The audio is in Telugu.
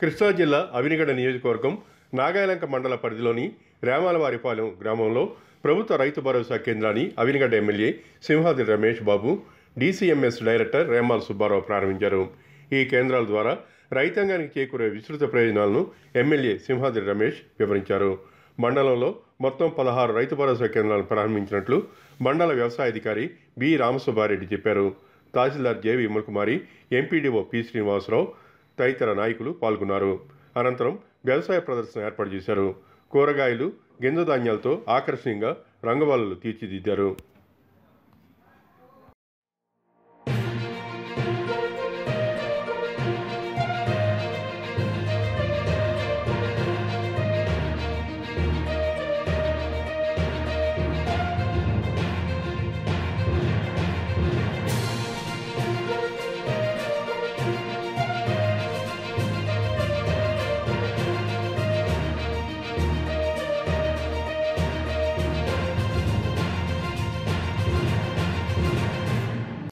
కృష్ణా జిల్లా అవినిగడ నియోజకవర్గం నాగాయలంక మండల పరిధిలోని రామాలవారిపాలెం గ్రామంలో ప్రభుత్వ రైతు భరోసా కేంద్రాన్ని Avanigadda MLA Simhadri Ramesh Babu DCMS director Remal Subbarao ప్రారంభించారు ఈ కేంద్రాల ద్వారా రైతాంగానికి చేకూరే విస్తృత ప్రయోజనాలను ఎమ్మెల్యే సింహాద్రి రమేష్ వివరించారు మండలంలో మొత్తం పదహారు రైతు భరోసా కేంద్రాలను ప్రారంభించినట్లు మండల వ్యవసాయ అధికారి బి రామసుబ్బారెడ్డి చెప్పారు tahsildar JV Vimalkumari MPDO P Srinivasarao తదితర నాయకులు పాల్గొన్నారు అనంతరం వ్యవసాయ ప్రదర్శన ఏర్పాటు చేశారు కూరగాయలు గింజ ధాన్యాలతో ఆకర్షణీయంగా రంగవాళ్ళు తీర్చిదిద్దారు